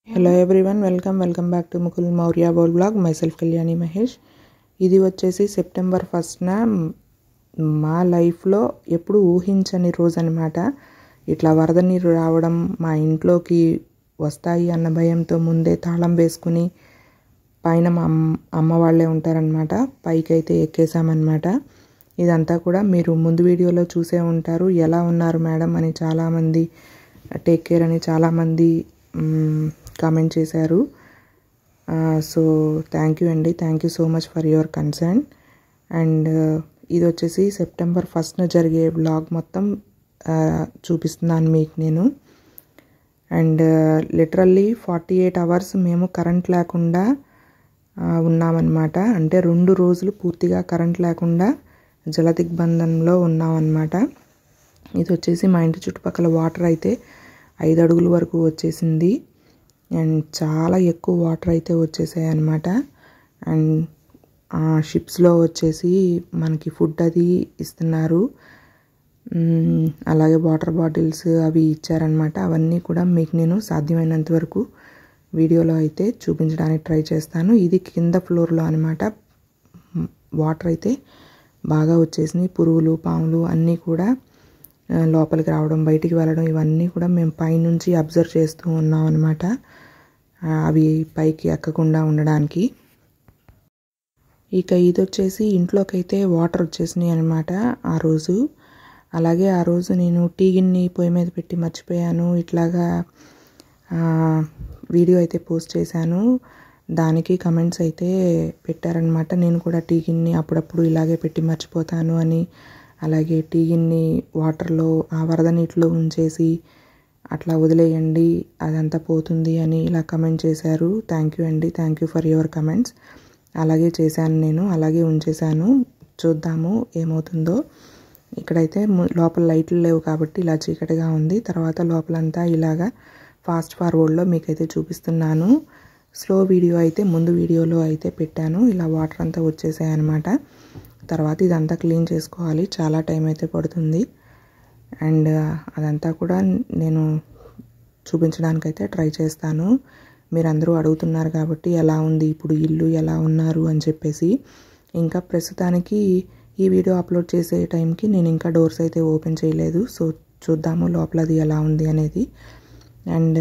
Hello everyone welcome welcome back to Mukul Maurya Bol blog myself Kalyani Mahesh ఇది వచ్చేసి September ఫస్ట్న మా లైఫ్లో ఎప్పుడు ఊహించని రోజు అనమాట ఇట్లా వరద నీరు రావడం మా ఇంట్లోకి వస్తాయి అన్న భయంతో ముందే తాళం వేసుకుని పైన మా అమ్మ అమ్మ వాళ్ళే ఉంటారనమాట పైకి అయితే ఎక్కేసామన్నమాట ఇదంతా కూడా మీరు ముందు వీడియోలో చూసే ఉంటారు ఎలా ఉన్నారు మేడం అని చాలామంది టేక్ కేర్ అని చాలామంది కామెంట్ చేశారు సో థ్యాంక్ యూ అండి thank you so much for your concern and ఇది వచ్చేసి సెప్టెంబర్ ఫస్ట్న జరిగే బ్లాగ్ మొత్తం చూపిస్తున్నాను మీకు నేను and literally forty eight hours మేము కరెంట్ లేకుండా ఉన్నామన్నమాట అంటే రెండు రోజులు పూర్తిగా కరెంట్ లేకుండా జల దిగ్బంధంలో ఉన్నామన్నమాట ఇది వచ్చేసి మా ఇంటి చుట్టుపక్కల వాటర్ అయితే ఐదు అడుగుల వరకు వచ్చేసింది అండ్ చాలా ఎక్కువ వాటర్ అయితే వచ్చేసాయి అనమాట అండ్ షిప్స్లో వచ్చేసి మనకి ఫుడ్ అది ఇస్తున్నారు అలాగే వాటర్ బాటిల్స్ అవి ఇచ్చారనమాట అవన్నీ కూడా మీకు నేను సాధ్యమైనంత వరకు వీడియోలో అయితే చూపించడానికి ట్రై చేస్తాను ఇది కింద ఫ్లోర్లో అనమాట వాటర్ అయితే బాగా వచ్చేసినాయి పురుగులు పాములు అన్నీ కూడా లోపలికి రావడం బయటికి వెళ్ళడం ఇవన్నీ కూడా మేము పైనుంచి అబ్జర్వ్ చేస్తూ ఉన్నాం అనమాట అవి పైకి ఎక్కకుండా ఉండడానికి ఇక ఇది వచ్చేసి ఇంట్లోకి అయితే వాటర్ వచ్చేసినాయి అనమాట ఆ రోజు అలాగే ఆ రోజు నేను టీ గిన్నె పొయ్యి మీద పెట్టి మర్చిపోయాను ఇట్లాగా వీడియో అయితే పోస్ట్ చేశాను దానికి కమెంట్స్ అయితే పెట్టారనమాట నేను కూడా టీ గిన్నె అప్పుడప్పుడు ఇలాగే పెట్టి మర్చిపోతాను అని అలాగే టీ గిన్నె వాటర్లో ఆ వరద నీటిలో ఉంచేసి అట్లా వదిలేయండి అదంతా పోతుంది అని ఇలా కమెంట్ చేశారు థ్యాంక్ యూ అండి thank you for your comments అలాగే చేశాను నేను అలాగే ఉంచేశాను చూద్దాము ఏమవుతుందో ఇక్కడైతే లోపల లైట్లు లేవు కాబట్టి ఇలా చీకటిగా ఉంది తర్వాత లోపలంతా ఇలాగా ఫాస్ట్ ఫార్వర్డ్లో మీకైతే చూపిస్తున్నాను స్లో వీడియో అయితే ముందు వీడియోలో అయితే పెట్టాను ఇలా వాటర్ అంతా వచ్చేసాయి అనమాట తర్వాత ఇదంతా క్లీన్ చేసుకోవాలి చాలా టైం అయితే పడుతుంది అండ్ అదంతా కూడా నేను చూపించడానికైతే ట్రై చేస్తాను మీరందరూ అడుగుతున్నారు కాబట్టి ఎలా ఉంది ఇప్పుడు ఇల్లు ఎలా ఉన్నారు అని చెప్పేసి ఇంకా ప్రస్తుతానికి ఈ వీడియో అప్లోడ్ చేసే టైంకి నేను ఇంకా డోర్స్ అయితే ఓపెన్ చేయలేదు సో చూద్దాము లోపలది ఎలా ఉంది అనేది అండ్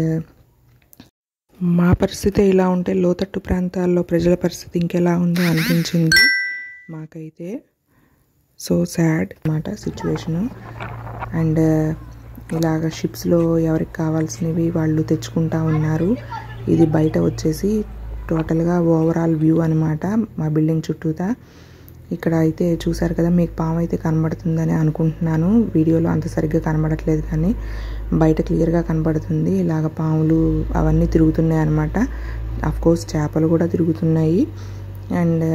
మా పరిస్థితి ఇలా ఉంటే లోతట్టు ప్రాంతాల్లో ప్రజల పరిస్థితి ఇంకెలా ఉందో అనిపించింది మాకైతే సో సాడ్ అన్నమాట సిచ్యువేషను అండ్ ఇలాగ షిప్స్లో ఎవరికి కావాల్సినవి వాళ్ళు తెచ్చుకుంటా ఉన్నారు ఇది బయట వచ్చేసి టోటల్గా ఓవరాల్ వ్యూ అనమాట మా బిల్డింగ్ చుట్టూతా ఇక్కడ అయితే చూసారు కదా మీకు పాము అయితే కనబడుతుందని అనుకుంటున్నాను వీడియోలో అంత సరిగ్గా కనబడట్లేదు కానీ బయట క్లియర్గా కనబడుతుంది ఇలాగ పాములు అవన్నీ తిరుగుతున్నాయి అనమాట కోర్స్ చేపలు కూడా తిరుగుతున్నాయి అండ్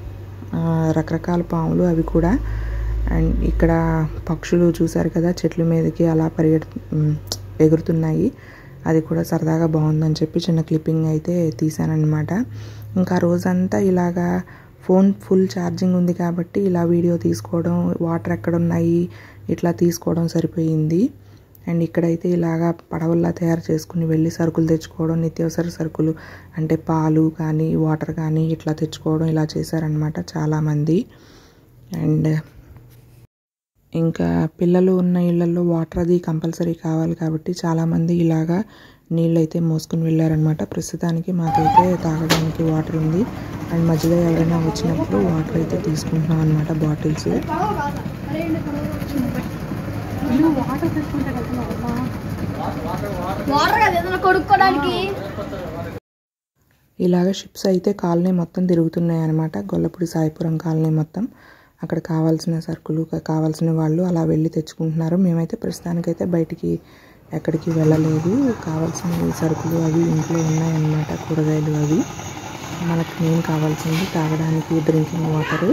రకరకాల పాములు అవి కూడా అండ్ ఇక్కడ పక్షులు చూసారు కదా చెట్ల మీదకి అలా పరిగెడు ఎగురుతున్నాయి అది కూడా సరదాగా బాగుందని చెప్పి చిన్న క్లిప్పింగ్ అయితే తీసానమాట ఇంకా రోజంతా ఇలాగా ఫోన్ ఫుల్ ఛార్జింగ్ ఉంది కాబట్టి ఇలా వీడియో తీసుకోవడం వాటర్ ఎక్కడ ఉన్నాయి ఇట్లా తీసుకోవడం సరిపోయింది అండ్ ఇక్కడైతే ఇలాగా పడవల్లా తయారు చేసుకుని వెళ్ళి సరుకులు తెచ్చుకోవడం నిత్యావసర సరుకులు అంటే పాలు కానీ వాటర్ కానీ ఇట్లా తెచ్చుకోవడం ఇలా చేశారనమాట చాలామంది అండ్ ఇంకా పిల్లలు ఉన్న ఇళ్లలో వాటర్ అది కంపల్సరీ కావాలి కాబట్టి చాలామంది ఇలాగా నీళ్ళు అయితే మోసుకుని వెళ్ళారనమాట ప్రస్తుతానికి మాకైతే తాగడానికి వాటర్ ఉంది అండ్ మధ్యలో ఎవరైనా వచ్చినప్పుడు వాటర్ అయితే తీసుకుంటున్నాం అనమాట బాటిల్స్ ఇలాగ షిప్స్ అయితే కాలనీ మొత్తం తిరుగుతున్నాయి అనమాట గొల్లపూడి సాయిపురం కాలనీ మొత్తం అక్కడ కావాల్సిన సరుకులు కావాల్సిన వాళ్ళు అలా వెళ్ళి తెచ్చుకుంటున్నారు మేమైతే ప్రస్తుతానికైతే బయటికి ఎక్కడికి వెళ్ళలేదు కావాల్సిన సరుకులు అవి ఇంట్లో ఉన్నాయన్నమాట కూరగాయలు అవి మనకు మెయిన్ కావాల్సింది తాగడానికి డ్రింకింగ్ వాటరు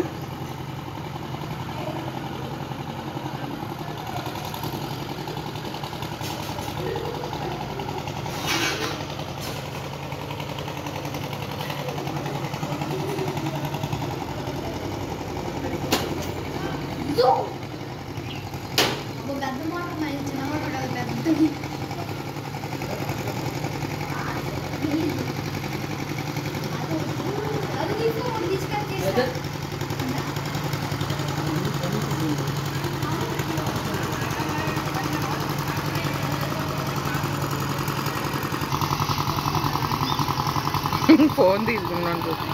అది తీసుకో తీసుకొచ్చేస్తా ఫోన్ తీసుకున్నాను చూసి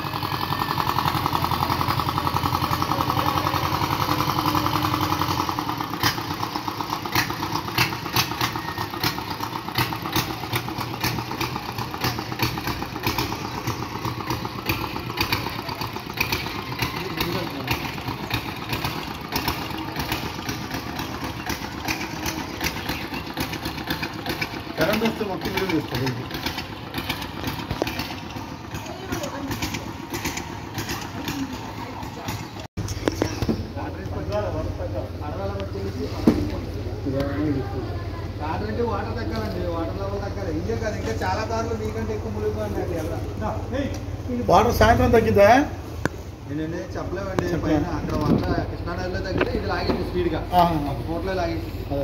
కరెంట్ వస్తే మొత్తం వీడియో తీస్తారు వాటర్ అంటే వాటర్ తగ్గాలండి వాటర్ లెవెల్ తగ్గాలి ఇంకే కాదు ఇంకా చాలా కార్లు నీకంటే ఎక్కువ మునిగిపోయింది ఎలా వాటర్ సాయంత్రం తగ్గిందా నేను చెప్పలేమండి చెప్పలేం. పైన అక్కడ వాటర్ కృష్ణానదిలో తగ్గితే ఇది లాగేసి స్పీడ్గా ఆహా. ఒక ఫోటోలో లాగేసి అదే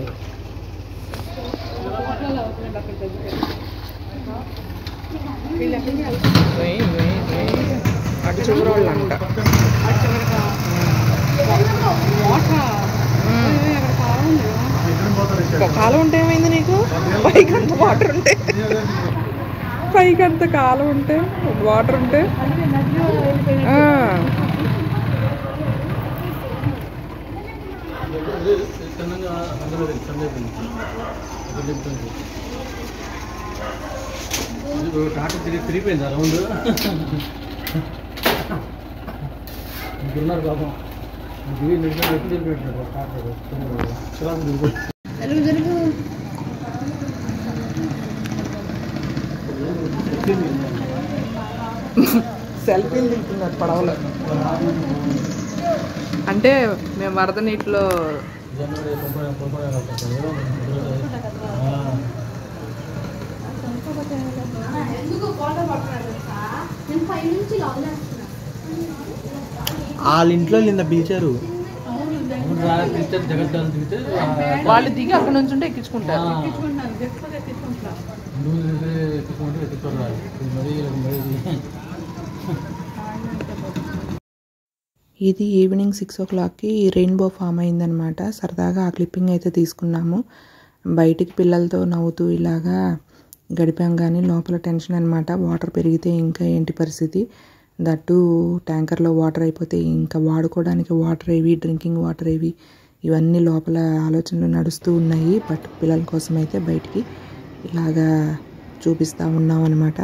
అటు చివరి వాళ్ళు అంట ఇద్దరం పోతారు ఇక్కడ. కాలం ఉంటే ఏమైంది నీకు పైకి అంత వాటర్ ఉంటే పైకి అంత కాలం ఉంటే వాటర్ ఉంటే ఆ. టాటా తిరిగి తిరిగిపోయిందా రౌండ్ ఇంకున్నారు పాపం దిగి నిజంగా ఎప్పుడు తిరిగిపోయింటాడు టాటా చిరాకు దిగుతుంది. జరుగు జరుగు సెల్ఫీలు దిగుతున్నారు పడవలో అంటే మేము వరద నీటిలో జనవరి పంపడం పంపడం ఎందుకు ఫోటో పడుతున్నాడు నేను పైనుంచి లాగేస్తున్నా వాళ్ళ ఇంట్లో నిన్న పిలిచారు పిలిచారు జగత్తాలు దిగితే వాళ్ళు దిగి అక్కడ నుంచి ఉంటే ఎక్కించుకుంటారు ముందు దిగితే ఎత్తుకుంటే ఎత్తుకోరు మరి మరి ఇది ఈవినింగ్ సిక్స్ ఓ క్లాక్కి రెయిన్బో ఫామ్ అయిందనమాట సరదాగా ఆ క్లిప్పింగ్ అయితే తీసుకున్నాము బయటికి పిల్లలతో నవ్వుతూ ఇలాగా గడిపాం కానీ లోపల టెన్షన్ అనమాట వాటర్ పెరిగితే ఇంకా ఏంటి పరిస్థితి దట్టు ట్యాంకర్లో వాటర్ అయిపోతే ఇంకా వాడుకోవడానికి వాటర్ ఏవి డ్రింకింగ్ వాటర్ ఏవి ఇవన్నీ లోపల ఆలోచనలు నడుస్తూ ఉన్నాయి బట్ పిల్లల కోసం అయితే బయటికి ఇలాగా చూపిస్తూ ఉన్నాం అనమాట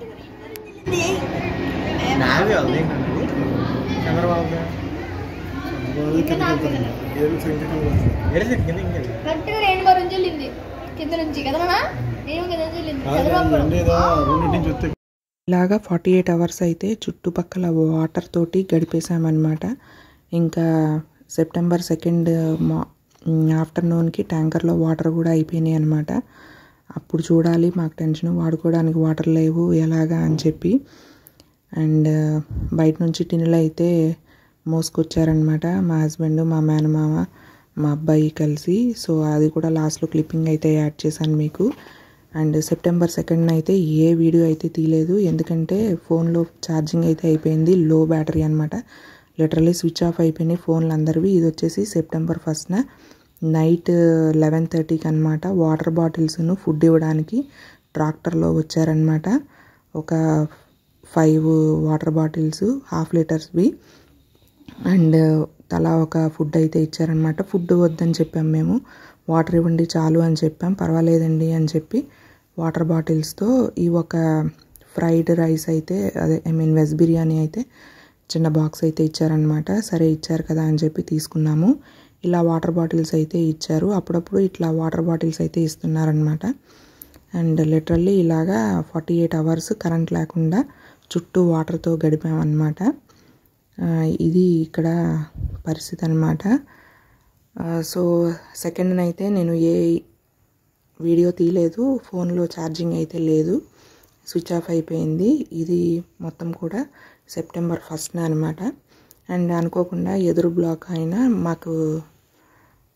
నావే వాళ్ళది చంద్రబాబు వాళ్ళు కిందకి వెళ్తారు. ఏడు సంఖ్యకం వస్తుంది. కరెక్ట్గా రెయిన్బో నుంచి వెళ్ళింది కింద నుంచి కదా మన నేను కింద నుంచి వెళ్ళింది కాదు, చంద్రబాబు ఎండ ఏదో రెండింటి నుంచి వస్తే ఇలాగా ఫార్టీ ఎయిట్ అవర్స్ అయితే చుట్టుపక్కల వాటర్ తోటి గడిపేశామన్నమాట ఇంకా సెప్టెంబర్ సెకండ్ మా ఆఫ్టర్నూన్కి ట్యాంకర్లో వాటర్ కూడా అయిపోయినాయి అనమాట అప్పుడు చూడాలి మాకు టెన్షన్ వాడుకోవడానికి వాటర్ లేవు ఎలాగా అని చెప్పి అండ్ బయట నుంచి టిన్నులు అయితే మోసుకొచ్చారనమాట మా హస్బెండ్ మా మేనమామ మా అబ్బాయి కలిసి సో అది కూడా లాస్ట్లో క్లిప్పింగ్ అయితే యాడ్ చేశాను మీకు అండ్ సెప్టెంబర్ సెకండ్ అయితే ఏ వీడియో అయితే తీయలేదు ఎందుకంటే ఫోన్లో ఛార్జింగ్ అయితే అయిపోయింది లో బ్యాటరీ అనమాట లిటరలీ స్విచ్ ఆఫ్ అయిపోయినాయి ఫోన్లు అందరివి ఇది వచ్చేసి సెప్టెంబర్ ఫస్ట్న నైట్ లెవెన్ థర్టీకి అనమాట వాటర్ బాటిల్స్ను ఫుడ్ ఇవ్వడానికి ట్రాక్టర్లో వచ్చారనమాట ఒక ఫైవ్ వాటర్ బాటిల్స్ హాఫ్ లీటర్స్వి అండ్ తలా ఒక ఫుడ్ అయితే ఇచ్చారనమాట ఫుడ్ వద్దని చెప్పాం మేము వాటర్ ఇవ్వండి చాలు అని చెప్పాం పర్వాలేదండి అని చెప్పి వాటర్ బాటిల్స్తో ఈ ఒక ఫ్రైడ్ రైస్ అయితే అదే ఐ మీన్ వెజ్ బిర్యానీ అయితే చిన్న బాక్స్ అయితే ఇచ్చారనమాట సరే ఇచ్చారు కదా అని చెప్పి తీసుకున్నాము ఇలా వాటర్ బాటిల్స్ అయితే ఇచ్చారు అప్పుడప్పుడు ఇట్లా వాటర్ బాటిల్స్ అయితే ఇస్తున్నారనమాట అండ్ లిటరల్లీ ఇలాగా ఫార్టీ ఎయిట్ అవర్స్ కరెంట్ లేకుండా చుట్టూ వాటర్తో గడిపామన్నమాట ఆ, ఇది ఇక్కడ పరిస్థితి అనమాట సో సెకండ్ అయితే నేను ఏ వీడియో తీయలేదు ఫోన్లో ఛార్జింగ్ అయితే లేదు స్విచ్ ఆఫ్ అయిపోయింది ఇది మొత్తం కూడా సెప్టెంబర్ ఫస్ట్న అనమాట అండ్ అనుకోకుండా ఎదురు బ్లాక్ అయినా మాకు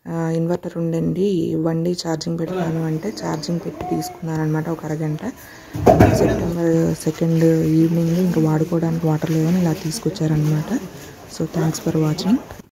ఇన్వర్టర్ ఉండండి ఇవ్వండి ఛార్జింగ్ పెడతాను అంటే ఛార్జింగ్ పెట్టి తీసుకున్నాను అనమాట ఒక అరగంట సెప్టెంబర్ సెకండ్ ఈవినింగ్ ఇంకా వాడుకోవడానికి వాటర్ లేదని ఇలా తీసుకొచ్చారనమాట సో థ్యాంక్స్ ఫర్ వాచింగ్